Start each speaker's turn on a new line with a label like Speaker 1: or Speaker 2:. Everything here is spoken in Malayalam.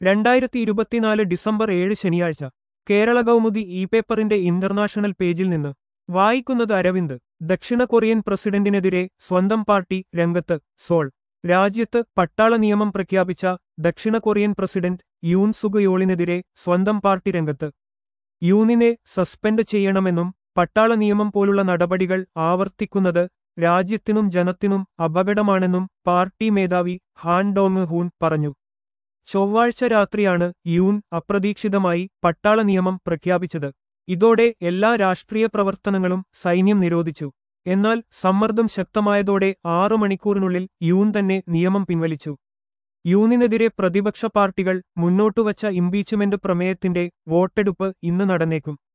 Speaker 1: രണ്ടായിരത്തി ഇരുപത്തിനാല് ഡിസംബർ ഏഴ് ശനിയാഴ്ച കേരള കൗമുദി ഇ പേപ്പറിന്റെ ഇന്റർനാഷണൽ പേജിൽ നിന്ന് വായിക്കുന്നത് അരവിന്ദ് ദക്ഷിണ കൊറിയൻ പ്രസിഡന്റിനെതിരെ സ്വന്തം പാർട്ടി രംഗത്ത് സോൾ രാജ്യത്ത് പട്ടാള നിയമം പ്രഖ്യാപിച്ച ദക്ഷിണ കൊറിയൻ പ്രസിഡന്റ് യൂൻ സുഗയോളിനെതിരെ സ്വന്തം പാർട്ടി രംഗത്ത് യൂനിനെ സസ്പെൻഡ് ചെയ്യണമെന്നും പട്ടാള നിയമം പോലുള്ള നടപടികൾ ആവർത്തിക്കുന്നത് രാജ്യത്തിനും ജനത്തിനും അപകടമാണെന്നും പാർട്ടി മേധാവി ഹാൻ ഡോങ് ഹൂൻ പറഞ്ഞു ചൊവ്വാഴ്ച രാത്രിയാണ് യൂൻ അപ്രതീക്ഷിതമായി പട്ടാള നിയമം പ്രഖ്യാപിച്ചത് ഇതോടെ എല്ലാ രാഷ്ട്രീയ പ്രവർത്തനങ്ങളും സൈന്യം നിരോധിച്ചു എന്നാൽ സമ്മർദ്ദം ശക്തമായതോടെ ആറു മണിക്കൂറിനുള്ളിൽ യൂൻ തന്നെ നിയമം പിൻവലിച്ചു യൂണിനെതിരെ പ്രതിപക്ഷ പാർട്ടികൾ മുന്നോട്ടുവച്ച ഇംപീച്ച്മെന്റ് പ്രമേയത്തിന്റെ വോട്ടെടുപ്പ് ഇന്ന് നടന്നേക്കും